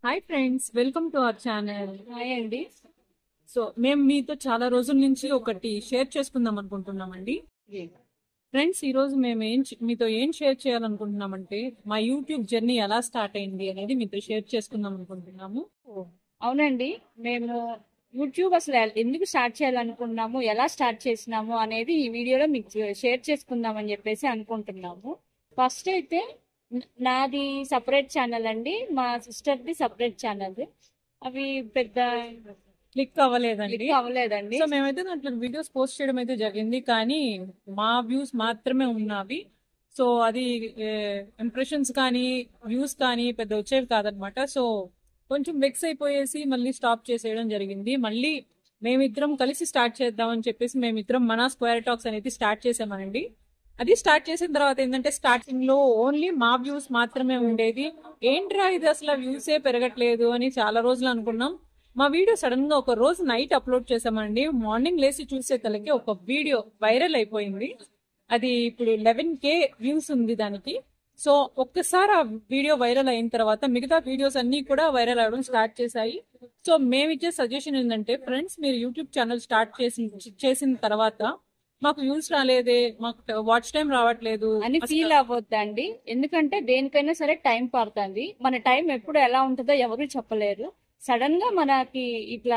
hi friends welcome to our channel hi అండి so మేము మీతో చాలా రోజుల నుంచి ఒకటి షేర్ చేసుకుందాం అనుకుంటున్నామండి ఫ్రెండ్స్ ఈ రోజు మేము ఏం చే- మీతో ఏం షేర్ చేయాలనుకుంటున్నామంటే మా యూట్యూబ్ జర్నీ ఎలా స్టార్ట్ అయింది అనేది మీతో షేర్ చేసుకుందాం అనుకుంటున్నాము అవునండి మేము యూట్యూబ్ అసలు ఎల్- ఎందుకు స్టార్ట్ చేయాలనుకున్నాము ఎలా స్టార్ట్ చేసినాము అనేది ఈ వీడియోలో మీకు షేర్ చేసుకుందామని చెప్పేసి అనుకుంటున్నాము ఫస్ట్ అయితే న- నాది సపరేట్ ఛానల్ అండి మా సిస్టర్ది సపరేట్ ఛానల్ అవి పెద్ద క్లిక్ అవ్వలేదండి క్లిక్ అవ్వలేదండి సో మేమైతే దాంట్లో వీడియోస్ పోస్ట్ చేయడం అయితే జరిగింది కానీ మా వ్యూస్ మాత్రమే ఉన్నవి సో అది ఇంప్రెషన్స్ కానీ వ్యూస్ కానీ పెద్ద వచ్చేవి కాదనమాట సో కొంచెం వెక్స్ అయిపోయేసి మళ్ళీ స్టాప్ చేసేయడం జరిగింది మళ్ళీ మేమిద్దరం కలిసి స్టార్ట్ చేద్దామని చెప్పేసి మేమిద్దరం మన స్క్వేర్ టాక్స్ అనేది స్టార్ట్ చేసామనండి అది స్టార్ట్ చేసిన తర్వాత ఏంటంటే స్టార్టింగ్ లో ఓన్లీ మా వ్యూస్ మాత్రమే ఉండేది ఏంట్రా ఇది అసలు వ్యూసే పెరగట్లేదు అని చాలా రోజులు అనుకున్నాం మా వీడియో సడన్ గా ఒక రోజు నైట్ అప్లోడ్ చేసామండి మార్నింగ్ లేసి చూసే తలకి ఒక వీడియో వైరల్ అయిపోయింది అది ఇప్పుడు లెవెన్ కే వ్యూస్ ఉంది దానికి సో ఒక్కసారి ఆ వీడియో వైరల్ అయిన తర్వాత మిగతా వీడియోస్ అన్ని కూడా వైరల్ అవడం స్టార్ట్ చేశాయి సో మేము ఇచ్చే సజెషన్ ఏంటంటే ఫ్రెండ్స్ మీరు యూట్యూబ్ ఛానల్ స్టార్ట్ చేసి చేసిన తర్వాత మాకు వ్యూస్ రాలేదే మాకు వాచ్ టైం రావట్లేదు అని అసలు- ఫీల్ అవ్వద్దండి ఎందుకంటే దేనికైనా సరే టైం పడుతుంది మన టైం ఎప్పుడు ఎలా ఉంటుందో ఎవరు చెప్పలేరు సడన్ గా మనకి ఇట్లా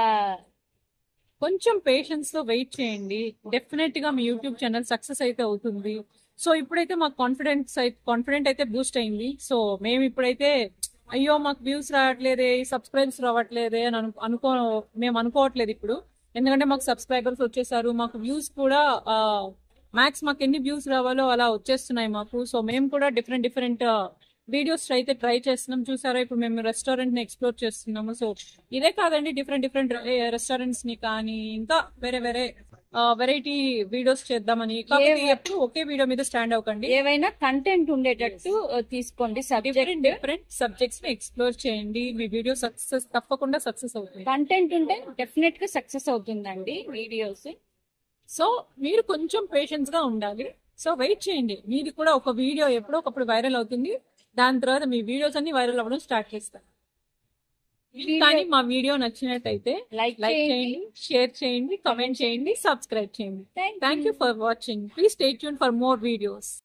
కొంచెం పేషెన్స్ తో వెయిట్ చేయండి డెఫినెట్ గా మీ యూట్యూబ్ ఛానల్ సక్సెస్ అయితే అవుతుంది సో ఇప్పుడైతే మాకు కాన్ఫిడెన్స్ కాన్ఫిడెంట్ అయితే బూస్ట్ అయింది సో మేము ఇప్పుడైతే అయ్యో మాకు వ్యూస్ రావట్లేదే సబ్స్క్రైబ్స్ రావట్లేదే అని అను- అనుకో మేము అనుకోవట్లేదు ఇప్పుడు ఎందుకంటే మాకు సబ్స్క్రైబర్స్ వచ్చేసారు మాకు వ్యూస్ కూడా మ్యాక్స్ మాకు ఎన్ని వ్యూస్ రావాలో అలా వచ్చేస్తున్నాయి మాకు సో మేము కూడా డిఫరెంట్ డిఫరెంట్ వీడియోస్ అయితే ట్రై చేస్తున్నాం చూసారా ఇప్పుడు మేము రెస్టారెంట్ ని ఎక్స్ప్లోర్ చేస్తున్నాము సో ఇదే కాదండి డిఫరెంట్ డిఫరెంట్ రెస్టారెంట్స్ ని కానీ ఇంకా వేరే వేరే వెరైటీ వీడియోస్ చేద్దామని కాకపోతే ఏ- ఎప్పుడు ఒకే వీడియో మీద స్టాండ్ అవ్వకండి ఏవైనా కంటెంట్ ఉండేటట్టు ఆ, తీసుకోండి డిఫరెంట్ సబ్జెక్ట్ డిఫరెంట్ సబ్జెక్ట్స్ ని ఎక్స్ప్లోర్ చేయండి మీ వీడియో సక్సెస్ తప్పకుండా సక్సెస్ అవుతుంది కంటెంట్ ఉంటే డెఫినెట్ గా సక్సెస్ అవుతుందండి వీడియోస్ సో మీరు కొంచెం పేషెన్స్ గా ఉండాలి సో వెయిట్ చేయండి మీది కూడా ఒక వీడియో ఎప్పుడో ఒకప్పుడు వైరల్ అవుతుంది దాని తర్వాత మీ వీడియోస్ అన్ని వైరల్ అవ్వడం స్టార్ట్ చేస్తారు కానీ మా వీడియో నచ్చినట్టయితే లైక్ లైక్ చేయండి చేయండి షేర్ చేయండి కామెంట్ చేయండి సబ్స్క్రైబ్ చేయండి Thank thank you for watching please stay tune for more videos